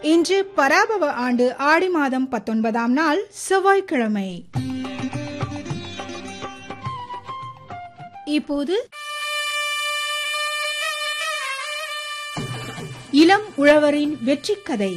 இன்று பராபவ ஆண்டு ஆடி மாதம் பத்தொன்பதாம் நாள் செவ்வாய்க்கிழமை இப்போது இளம் உழவரின் வெற்றிக் கதை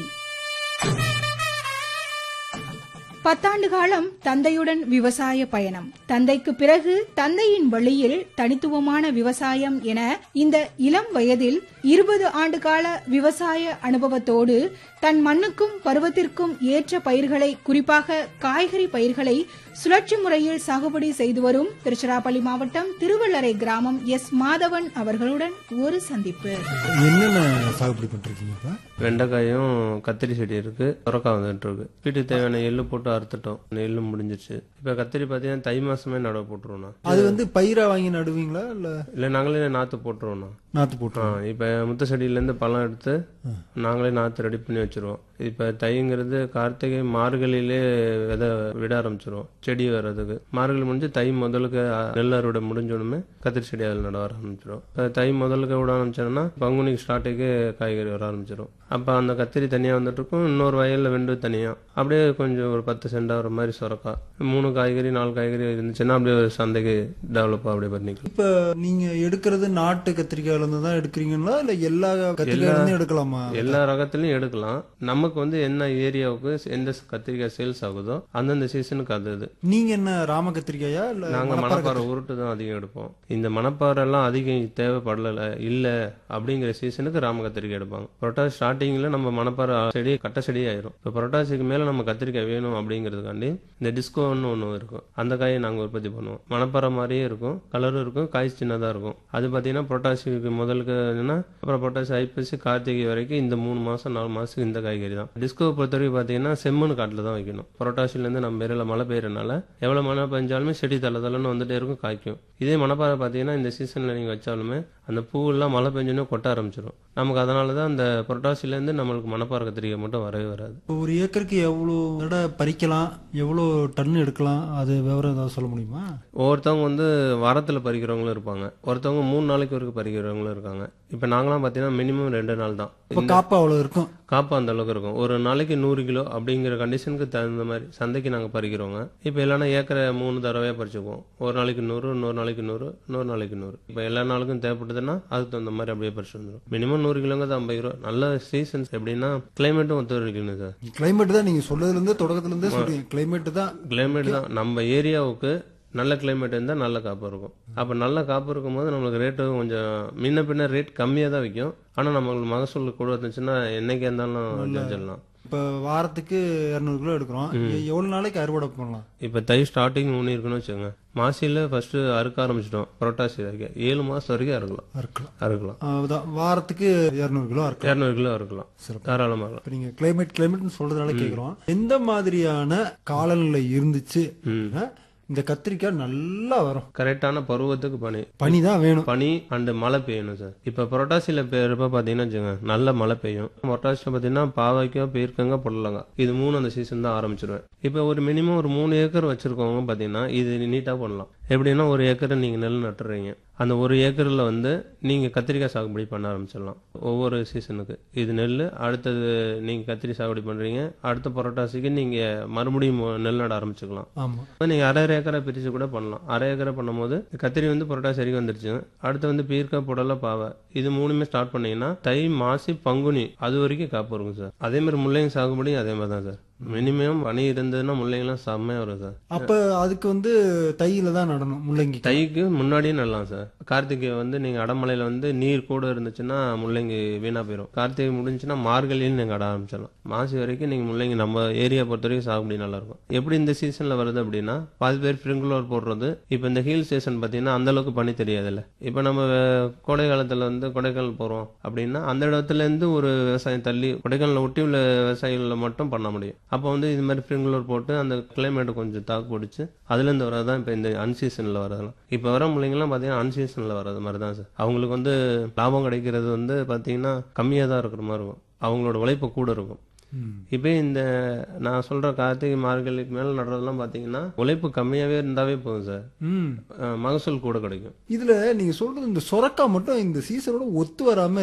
பத்தாண்டு காலம் தந்தையுடன் விவசாய பயணம் தந்தைக்கு பிறகு தந்தையின் வழியில் தனித்துவமான விவசாயம் என இந்த இளம் வயதில் இருபது ஆண்டு கால விவசாய அனுபவத்தோடு தன் மண்ணுக்கும் பருவத்திற்கும் ஏற்ற பயிர்களை குறிப்பாக காய்கறி பயிர்களை சுழற்சி முறையில் சாகுபடி செய்து வரும் திருச்சிராப்பள்ளி மாவட்டம் திருவள்ளரை கிராமம் எஸ் மாதவன் அவர்களுடன் ஒரு சந்திப்பு என்னென்ன சாகுபடி பண்றீங்க இப்ப வெண்டைக்காயும் கத்திரி செடி இருக்கு சுரக்காய் வந்துட்டு இருக்கு வீட்டுக்கு தேவையான எள்ளு போட்டு அறுத்துட்டோம் அந்த எள்ளு முடிஞ்சிருச்சு இப்ப கத்திரி பாத்தீங்கன்னா தை மாசமே நட போட்டுருவோம்ண்ணா அது வந்து பயிரா வாங்கி நடுவீங்களா இல்ல இல்ல நாங்களே நாத்து போட்டுருவோம்ண்ணா நாத்து போட்டு ஆ, இப்ப முத்த செடியில இருந்து பழம் எடுத்து நாங்களே நாத்து ரெடி பண்ணி வச்சிருவோம் இப்ப தைங்கிறது கார்த்திகை மார்கழியிலே விதை விட ஆரம்பிச்சிருவோம் செடி வர்றதுக்கு மார்கழி முடிஞ்சு தை முதலுக்கு அ, நெல் அறுவடை முடிஞ்சோடனே கத்திரி செடி அதில் நட ஆரம்பிச்சிடும் இப்ப தை முதலுக்கு விட ஆரம்பிச்சோம்னா பங்குனி ஸ்டார்ட்டுக்கு காய்கறி வர ஆரம்பிச்சிடும் அப்ப அந்த கத்திரி தனியா வந்துட்டு இருக்கும் இன்னொரு வயல்ல வெண்டு தனியா அப்படியே கொஞ்சம் ஒரு பத்து சென்டா வர மாதிரி சுரக்கா மூணு காய்கறி நாலு காய்கறி இருந்துச்சுன்னா அப்படியே ஒரு சந்தைக்கு டெவலப் அப்படியே பண்ணிக்கலாம் இப்ப நீங்க எடுக்கிறது நாட்டு கத்திரிக்காயில இருந்து தான் எடுக்கிறீங்களா இல்ல எல்லா கத்திரிக்காயில இருந்து எடுக்கலாமா எல்லா ரகத்திலையும் எடுக்கலாம் நமக்கு வந்து என்ன ஏரியாவுக்கு எந்த கத்திரிக்காய் சேல்ஸ் ஆகுதோ அந்தந்த சீசனுக்கு அது இது நீங்க என்ன ராம கத்திரிக்காயா இல்ல நாங்க மணப்பாறை மணப்பாறை உருட்டு தான் அதிகம் எடுப்போம் இந்த மணப்பாறை எல்லாம் அதிகம் தேவைப்படல இல்ல அப்படிங்கிற சீசனுக்கு ராம கத்திரிக்காய் எடுப்பாங்க புரட்டாசி ஸ்டார்டிங்ல நம்ம மணப்பாறை செடி கட்ட செடி ஆயிரும் இப்போ புரட்டாசிக்கு மேல நம்ம கத்திரிக்காய் வேணும் அப்படிங்கிறதுக்காண்டி இந்த டிஸ்கோன்னு ஒன்று இருக்கும் அந்த காயை நாங்க உற்பத்தி பண்ணுவோம் மணப்பாறை மாதிரியே இருக்கும் கலரும் இருக்கும் காய் சின்னதா இருக்கும் அது பாத்தீங்கன்னா புரட்டாசிக்கு முதலுக்கு என்னன்னா அப்புறம் புரட்டாசி ஐப்பசி கார்த்திகை வரைக்கும் இந்த மூணு மாசம் நாலு மாசத்துக்கு இந்த காய்கறி தான் டிஸ்கோ பொறுத்த வரைக்கும் பாத்தீங்கன்னா செம்மண் காட்டுல தான் வைக்கணும் புரட்டாசில இருந்து நம்ம ஏரியால மழை பெய்யறனால எவ்வளவு மழை பெஞ்சாலுமே செடி தலை தலைன்னு வந்துட்டே இருக்கும் காய்க்கும் இதே மணப்பாறை பாத்தீங்கன்னா இந்த சீசன்ல நீங்க வச்சாலுமே அந்த பூவெல்லாம் மழை பெஞ்சோன்னே கொட்ட ஆரம்பிச்சிடும் நமக்கு அதனால தான் அந்த புரட்டாசில இருந்து நம்மளுக்கு மணப்பாறை கத்திரிக்காய் மட்டும் வரவே வராது இப்ப ஒரு ஏக்கருக்கு எவ்வளவு தடவை பறிக்கலாம் எவ்வளவு டன் எடுக்கலாம் அது விவரம் ஏதாவது சொல்ல முடியுமா ஒவ்வொருத்தவங்க வந்து வாரத்துல பறிக்கிறவங்களும் இருப்பாங்க ஒருத்தவங்க மூணு நாளைக்கு வரைக்கும் பறிக்கிறவங்களும் இருக்காங்க இப்ப நாங்களாம் பாத்தீங்கன்னா மினிமம் ரெண்டு நாள் தான் இப்ப காப்பா அவ்வளவு இருக்கும் காப்பு அந்த அளவுக்கு இருக்கும் ஒரு நாளைக்கு நூறு கிலோ அப்படிங்கிற கண்டிஷனுக்கு தகுந்த மாதிரி சந்தைக்கு நாங்க பறிக்கிறோங்க இப்போ இல்லைன்னா ஏக்கரை மூணு தடவையா பறிச்சுக்குவோம் ஒரு நாளைக்கு நூறு இன்னொரு நாளைக்கு நூறு இன்னொரு நாளைக்கு நூறு இப்போ எல்லா நாளுக்கும் தேவைப்படுதுன்னா அதுக்கு தகுந்த மாதிரி அப்படியே பறிச்சு வந்துடும் மினிமம் நூறு கிலோங்கிறது ஐம்பது ரூபா நல்ல சீசன்ஸ் எப்படின்னா கிளைமேட்டும் ஒத்துழைக்கணும் சார் கிளைமேட் தான் நீங்க சொல்றதுல இருந்து தொடக்கத்துல இருந்தே சொல்றீங்க கிளைமேட் தான் கிளைமேட் தான் நம்ம ஏரியாவுக்கு நல்ல கிளைமேட் இருந்தால் நல்ல காப்பு இருக்கும் அப்போ நல்ல காப்பு இருக்கும்போது நம்மளுக்கு ரேட்டு கொஞ்சம் முன்ன பின்ன ரேட் கம்மியாக தான் விற்கும் ஆனால் நம்மளுக்கு மகசூல் கூட இருந்துச்சுன்னா என்னைக்கு இருந்தாலும் செஞ்சிடலாம் இப்ப வாரத்துக்கு இருநூறு கிலோ எடுக்கிறோம் எ- எவ்வளவு நாளைக்கு அறுவடை பண்ணலாம் இப்போ தை ஸ்டார்டிங் ஒன்று இருக்குன்னு வச்சுக்கோங்க மாசியில் ஃபர்ஸ்ட் அறுக்க ஆரம்பிச்சிட்டோம் புரட்டாசி வரைக்கும் ஏழு மாதம் வரைக்கும் அறுக்கலாம் அறுக்கலாம் அறுக்கலாம் அதான் வாரத்துக்கு இருநூறு கிலோ அறுக்கலாம் இரநூறு கிலோ அறுக்கலாம் சிறப்பு. தாராளமாக இருக்கலாம் இப்ப நீங்க கிளைமேட் கிளைமேட்னு சொல்றதுனால கேக்குறோம் எந்த மாதிரியான காலநிலை இருந்துச்சு அப்படின்னா இந்த கத்திரிக்காய் நல்லா வரும் கரெக்டான பருவத்துக்கு பனி பனி தான் வேணும் பனி அண்ட் மழை பெய்யணும் சார் இப்போ புரட்டாசியில் பெய்யறப்ப பார்த்தீங்கன்னா வச்சுக்கோங்க நல்ல மழை பெய்யும் புரட்டாசியில் பார்த்தீங்கன்னா பாவைக்கோ பீர்க்கங்க புடலங்க இது மூணு அந்த சீசன் தான் ஆரம்பிச்சிருவேன் இப்போ ஒரு மினிமம் ஒரு மூணு ஏக்கர் வச்சிருக்கவங்க பார்த்தீங்கன்னா இது நீட்டாக பண்ணலாம் எப்படின்னா ஒரு ஏக்கரை நீங்கள் நெல் நட்டுறீங்க அந்த ஒரு ஏக்கரில் வந்து நீங்கள் கத்திரிக்காய் சாகுபடி பண்ண ஆரம்பிச்சிடலாம் ஒவ்வொரு சீசனுக்கு இது நெல் அடுத்தது நீங்கள் கத்திரி சாகுபடி பண்ணுறீங்க அடுத்த புரட்டாசிக்கு நீங்கள் மறுபடியும் நெல் நட ஆரம்பிச்சுக்கலாம் ஆமா இப்போ நீங்கள் அரை அரை ஏக்கரை பிரித்து கூட பண்ணலாம் அரை ஏக்கரை பண்ணும்போது கத்திரி வந்து புரட்டாசி வரைக்கும் வந்துருச்சு அடுத்து வந்து பீர்க்கா புடலை பாவை இது மூணுமே ஸ்டார்ட் பண்ணீங்கன்னா தை மாசி பங்குனி அது வரைக்கும் காப்பு இருக்கும் சார் அதே மாதிரி முள்ளைங்க சாகுபடி அதே மாதிரி தான் சார் மினிமம் பனி இருந்ததுன்னா முள்ளைங்கலாம் செம்மையாக வரும் சார் அப்ப அதுக்கு வந்து தையில தான் நடணும் முள்ளங்கி தைக்கு முன்னாடியே நடலாம் சார் கார்த்திகை வந்து நீங்க அடமலையில வந்து நீர் கூட இருந்துச்சுன்னா முள்ளங்கி வீணா போயிடும் கார்த்திகை முடிஞ்சுன்னா மார்கழியில் நீங்க அட ஆரம்பிச்சிடலாம் மாசி வரைக்கும் நீங்க முள்ளங்கி நம்ம ஏரியா பொறுத்த வரைக்கும் சாகுபடி நல்லா இருக்கும் எப்படி இந்த சீசன்ல வருது அப்படின்னா பாதி பேர் ஸ்ப்ரிங்குலர் போடுறது இப்போ இந்த ஹில் ஸ்டேஷன் பார்த்தீங்கன்னா அந்த அளவுக்கு பனி தெரியாதுல்ல இப்போ நம்ம வே- கோடை காலத்துல வந்து கொடைக்கானல் போறோம் அப்படின்னா அந்த இடத்துல இருந்து ஒரு விவசாயம் தள்ளி கொடைக்கானலை ஒட்டி உள்ள விவசாயிகளில் மட்டும் பண்ண முடியும் அப்போ வந்து இது மாதிரி ஸ்ப்ரிங்குலர் போட்டு அந்த கிளைமேட் கொஞ்சம் தாக்கு பிடிச்சி அதுல இருந்து வரதான் இப்போ இந்த அன்சீசன்ல வரதெல்லாம் இப்போ வர முள்ளைங்கலாம் பார்த்தீங்கன்னா அன்சீசன்ல வர்றது மாதிரி தான் சார் அவங்களுக்கு வந்து லாபம் கிடைக்கிறது வந்து பார்த்தீங்கன்னா கம்மியாக தான் இருக்கிற மாதிரி இருக்கும் அவங்களோட உழைப்பு கூட இருக்கும் ம். இப்போ இந்த நான் சொல்ற கார்த்திகை மார்கழிக்கு மேல நடுறதெல்லாம் பாத்தீங்கன்னா உழைப்பு கம்மியாவே இருந்தாவே போதும் சார் ம் அஹ் மகசூல் கூட கிடைக்கும் இதுல நீங்க சொல்றது இந்த சொரக்கா மட்டும் இந்த சீசனோட ஒத்து வராம